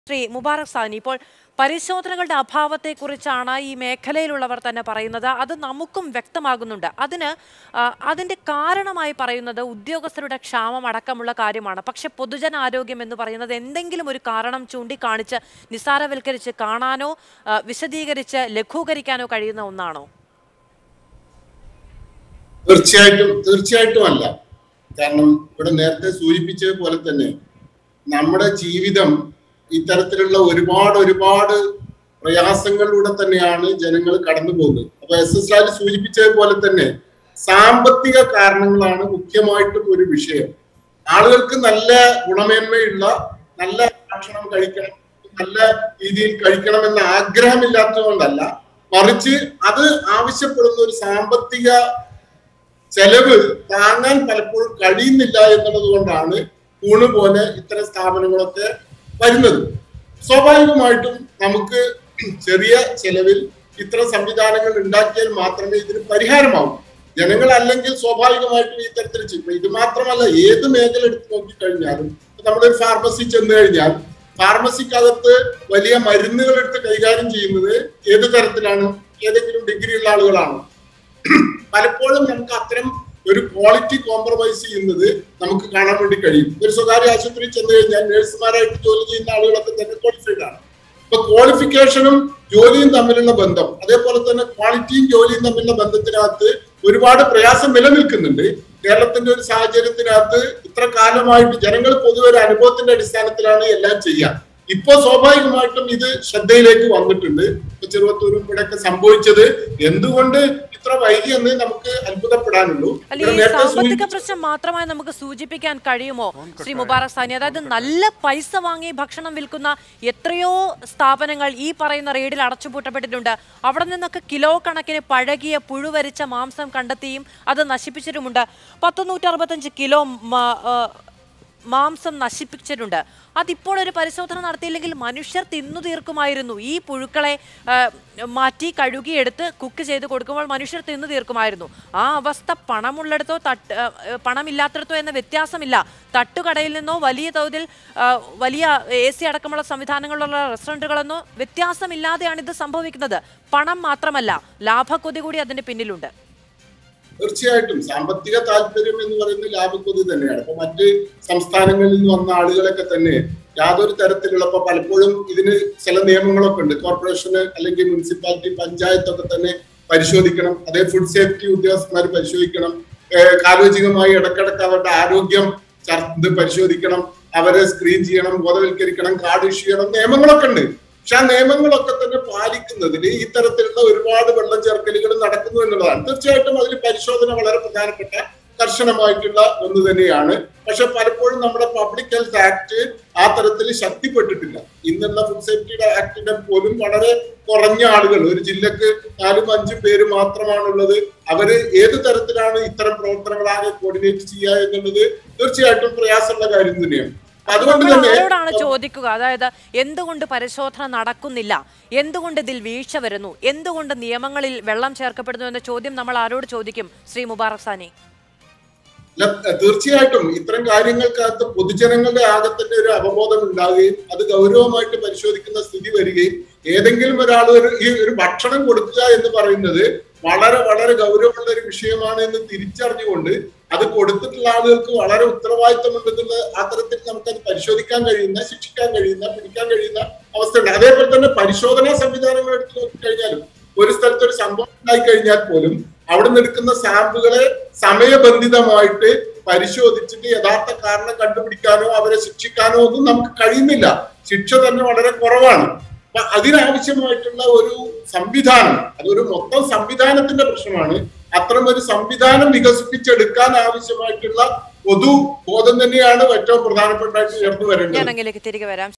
ശ്രീ മുബാറക് സാനി ഇപ്പോൾ പരിശോധനകളുടെ അഭാവത്തെക്കുറിച്ചാണ് ഈ മേഖലയിലുള്ളവർ തന്നെ പറയുന്നത് അത് നമുക്കും വ്യക്തമാകുന്നുണ്ട് അതിന് ആ, അതിന്റെ കാരണമായി പറയുന്നത് ഉദ്യോഗസ്ഥരുടെ ക്ഷാമം അടക്കമുള്ള കാര്യമാണ് പക്ഷെ പൊതുജനാരോഗ്യം എന്ന് പറയുന്നത് എന്തെങ്കിലും ഒരു കാരണം ചൂണ്ടിക്കാണിച്ച് നിസ്സാരവൽക്കരിച്ച് കാണാനോ ആ, വിശദീകരിച്ച് ലഘൂകരിക്കാനോ കഴിയുന്ന ഒന്നാണോ തീർച്ചയായിട്ടും തീർച്ചയായിട്ടും അല്ല കാരണം ഇവിടെ നേരത്തെ സൂചിപ്പിച്ചത് പോലെ തന്നെ നമ്മുടെ ജീവിതം ഇത്തരത്തിലുള്ള ഒരുപാട് ഒരുപാട് പ്രയാസങ്ങളിലൂടെ തന്നെയാണ് ജനങ്ങൾ കടന്നു പോകുന്നത് അപ്പൊ എസ് എസ് ലാൽ സൂചിപ്പിച്ചത് പോലെ തന്നെ സാമ്പത്തിക കാരണങ്ങളാണ് മുഖ്യമായിട്ടും ഒരു വിഷയം ആളുകൾക്ക് നല്ല ഗുണമേന്മയുള്ള നല്ല ഭക്ഷണം കഴിക്കണം നല്ല രീതിയിൽ കഴിക്കണമെന്ന ആഗ്രഹമില്ലാത്തതുകൊണ്ടല്ല മറിച്ച് അത് ആവശ്യപ്പെടുന്ന ഒരു സാമ്പത്തിക ചെലവ് താങ്ങാൻ പലപ്പോഴും കഴിയുന്നില്ല എന്നുള്ളത് കൊണ്ടാണ് ഊണ് പോലെ ഇത്തരം സ്ഥാപനങ്ങളൊക്കെ വരുന്നത് സ്വാഭാവികമായിട്ടും നമുക്ക് ചെറിയ ചെലവിൽ ഇത്തരം സംവിധാനങ്ങൾ ഉണ്ടാക്കിയാൽ മാത്രമേ ഇതിന് പരിഹാരമാവൂ ജനങ്ങൾ അല്ലെങ്കിൽ സ്വാഭാവികമായിട്ടും ഇത്തരത്തിൽ ചെയ്യും ഇപ്പൊ ഇത് മാത്രമല്ല ഏത് മേഖല എടുത്ത് നോക്കിക്കഴിഞ്ഞാലും ഇപ്പൊ നമ്മുടെ ഒരു ഫാർമസി ചെന്ന് കഴിഞ്ഞാൽ ഫാർമസിക്കകത്ത് വലിയ മരുന്നുകൾ എടുത്ത് കൈകാര്യം ചെയ്യുന്നത് ഏത് തരത്തിലാണ് ഏതെങ്കിലും ഡിഗ്രി ഉള്ള ആളുകളാണ് പലപ്പോഴും നമുക്ക് അത്തരം ഒരു ക്വാളിറ്റി കോംപ്രമൈസ് ചെയ്യുന്നത് നമുക്ക് കാണാൻ വേണ്ടി കഴിയും ഒരു സ്വകാര്യ ആശുപത്രിയിൽ ചെന്ന് കഴിഞ്ഞാൽ നഴ്സുമാരായിട്ട് ജോലി ചെയ്യുന്ന ആളുകളൊക്കെ തന്നെ ക്വാളിഫൈഡ് ആണ് ഇപ്പൊ ക്വാളിഫിക്കേഷനും ജോലിയും തമ്മിലുള്ള ബന്ധം അതേപോലെ തന്നെ ക്വാളിറ്റിയും ജോലിയും തമ്മിലുള്ള ബന്ധത്തിനകത്ത് ഒരുപാട് പ്രയാസം നിലനിൽക്കുന്നുണ്ട് കേരളത്തിന്റെ ഒരു സാഹചര്യത്തിനകത്ത് ഇത്ര കാലമായിട്ട് ജനങ്ങൾ പൊതുവെ ഒരു അനുഭവത്തിന്റെ അടിസ്ഥാനത്തിലാണ് എല്ലാം ചെയ്യുക ഇപ്പൊ സ്വാഭാവികമായിട്ടും ഇത് ശ്രദ്ധയിലേക്ക് വന്നിട്ടുണ്ട് ഇപ്പൊ ചെറുവത്തൂരും ഇവിടെയൊക്കെ സംഭവിച്ചത് എന്തുകൊണ്ട് ഇത്ര വൈകിയെന്ന് നമുക്ക് അത്ഭുതപ്പെടാനുള്ളൂ അല്ല ഇവിടെ ഈ നേരത്തെ സാമ്പത്തിക സൂചിപ്പിച്ച- പ്രശ്നം മാത്രമായി നമുക്ക് സൂചിപ്പിക്കാൻ കഴിയുമോ ശ്രീ മുബാറക് സാനി അതായത് നല്ല പൈസ വാങ്ങി ഭക്ഷണം വിൽക്കുന്ന എത്രയോ സ്ഥാപനങ്ങൾ ഈ പറയുന്ന റെയ്ഡിൽ അടച്ചുപൂട്ടപ്പെട്ടിട്ടുണ്ട് അവിടെ നിന്നൊക്കെ കിലോ കണക്കിന് പഴകിയ പുഴുവരിച്ച മാംസം കണ്ടെത്തിയും അത് നശിപ്പിച്ചിട്ടുമുണ്ട് പത്ത് നൂറ്ററുപത്തഞ്ച് കിലോ മ- ആ, മാംസം നശിപ്പിച്ചിട്ടുണ്ട് അതിപ്പോൾ ഒരു പരിശോധന നടത്തിയില്ലെങ്കിൽ മനുഷ്യർ തിന്നു തീർക്കുമായിരുന്നു ഈ പുഴുക്കളെ ആ, മാറ്റി കഴുകിയെടുത്ത് കുക്ക് ചെയ്ത് കൊടുക്കുമ്പോൾ മനുഷ്യർ തിന്നു തീർക്കുമായിരുന്നു ആ അവസ്ഥ പണമുള്ളിടത്തോ തട്ട് ആ, പണമില്ലാത്തിടത്തോ എന്ന വ്യത്യാസമില്ല തട്ടുകടയിൽ നിന്നോ വലിയ തോതിൽ ആ, വലിയ എ സി അടക്കമുള്ള സംവിധാനങ്ങളുള്ള റെസ്റ്റോറൻറ്റുകളെന്നോ വ്യത്യാസമില്ലാതെയാണ് ഇത് സംഭവിക്കുന്നത് പണം മാത്രമല്ല ലാഭക്കൊതി കൂടി അതിന് പിന്നിലുണ്ട് തീർച്ചയായിട്ടും സാമ്പത്തിക താല്പര്യം എന്ന് പറയുന്നത് ലാഭക്കൊതി തന്നെയാണ് അപ്പൊ മറ്റ് സംസ്ഥാനങ്ങളിൽ നിന്ന് വന്ന ആളുകളൊക്കെ തന്നെ യാതൊരു തരത്തിലുള്ള ഇപ്പൊ പലപ്പോഴും ഇതിന് ചില നിയമങ്ങളൊക്കെ ഉണ്ട് കോർപ്പറേഷന് അല്ലെങ്കിൽ മുനിസിപ്പാലിറ്റി പഞ്ചായത്തൊക്കെ തന്നെ പരിശോധിക്കണം അതേ ഫുഡ് സേഫ്റ്റി ഉദ്യോഗസ്ഥന്മാർ പരിശോധിക്കണം ഏഹ് കാലോചികമായി ഇടക്കിടക്ക് അവരുടെ ആരോഗ്യം ചർ- ഇത് പരിശോധിക്കണം അവരെ സ്ക്രീൻ ചെയ്യണം ബോധവൽക്കരിക്കണം കാർഡ് ഇഷ്യൂ ചെയ്യണം നിയമങ്ങളൊക്കെ ഉണ്ട് പക്ഷെ ആ നിയമങ്ങളൊക്കെ തന്നെ പാലിക്കുന്നതിൽ ഇത്തരത്തിലുള്ള ഒരുപാട് വെള്ളം ചേർക്കലുകൾ നടക്കുന്നു എന്നുള്ളതാണ് തീർച്ചയായിട്ടും അതിൽ പരിശോധന വളരെ പ്രധാനപ്പെട്ട കർശനമായിട്ടുള്ള ഒന്ന് തന്നെയാണ് പക്ഷെ പലപ്പോഴും നമ്മുടെ പബ്ലിക് ഹെൽത്ത് ആക്ട് ആ തരത്തിൽ ശക്തിപ്പെട്ടിട്ടില്ല ഇന്നുള്ള ഫുഡ് സേഫ്റ്റിയുടെ ആക്ടിന്റെ പോലും വളരെ കുറഞ്ഞ ആളുകൾ ഒരു ജില്ലക്ക് നാലും അഞ്ചും പേര് മാത്രമാണുള്ളത് അവര് ഏത് തരത്തിലാണ് ഇത്തരം പ്രവർത്തനങ്ങളാകെ കോർഡിനേറ്റ് ചെയ്യുക എന്നുള്ളത് തീർച്ചയായിട്ടും പ്രയാസമുള്ള കാര്യം തന്നെയാണ് അതുകൊണ്ട് നമ്മൾ തന്നെ ആരോടാണ് ചോദിക്കുക അതായത് എന്തുകൊണ്ട് പരിശോധന നടക്കുന്നില്ല എന്തുകൊണ്ട് ഇതിൽ വീഴ്ച വരുന്നു എന്തുകൊണ്ട് നിയമങ്ങളിൽ വെള്ളം ചേർക്കപ്പെടുന്നു എന്ന ചോദ്യം നമ്മൾ ആരോട് ചോദിക്കും ശ്രീ മുബാറക് സാനി അല്ല, തീർച്ചയായിട്ടും ഇത്തരം കാര്യങ്ങൾക്കകത്ത് പൊതുജനങ്ങളുടെ ആകത്തിന്റെ ഒരു അവബോധം ഉണ്ടാവുകയും അത് ഗൗരവമായിട്ട് പരിശോധിക്കുന്ന സ്ഥിതി വരികയും ഏതെങ്കിലും ഒരാൾ ഒരു ഈ ഒരു ഭക്ഷണം കൊടുക്കുക എന്ന് പറയുന്നത് വളരെ വളരെ ഗൗരവമുള്ള ഒരു വിഷയമാണ് എന്ന് തിരിച്ചറിഞ്ഞുകൊണ്ട് അത് കൊടുത്തിട്ടുള്ള ആളുകൾക്ക് വളരെ ഉത്തരവാദിത്തമുണ്ടെന്നുള്ള ആ തരത്തിൽ നമുക്കത് പരിശോധിക്കാൻ കഴിയുന്ന ശിക്ഷിക്കാൻ കഴിയുന്ന പിടിക്കാൻ കഴിയുന്ന അവസ്ഥയുണ്ട് അതേപോലെ തന്നെ പരിശോധനാ സംവിധാനങ്ങൾ എടുത്ത് നോക്കിക്കഴിഞ്ഞാലും ഒരു സ്ഥലത്ത് ഒരു സംഭവം ഉണ്ടായി കഴിഞ്ഞാൽ പോലും അവിടെ നിന്ന് എടുക്കുന്ന സാമ്പിളുകളെ സമയബന്ധിതമായിട്ട് പരിശോധിച്ചിട്ട് യഥാർത്ഥ കാരണം കണ്ടുപിടിക്കാനോ അവരെ ശിക്ഷിക്കാനോ ഒന്നും നമുക്ക് കഴിയുന്നില്ല ശിക്ഷ തന്നെ വളരെ കുറവാണ് അപ്പൊ അതിനാവശ്യമായിട്ടുള്ള ഒരു സംവിധാനം അതൊരു മൊത്തം സംവിധാനത്തിന്റെ പ്രശ്നമാണ് അത്തരം ഒരു സംവിധാനം വികസിപ്പിച്ചെടുക്കാൻ ആവശ്യമായിട്ടുള്ള പൊതു ബോധം തന്നെയാണ് ഏറ്റവും പ്രധാനപ്പെട്ടായിട്ട് ഉയർന്നു വരേണ്ടത് ഞാൻ അങ്ങിലേക്ക് തിരികെ വരാം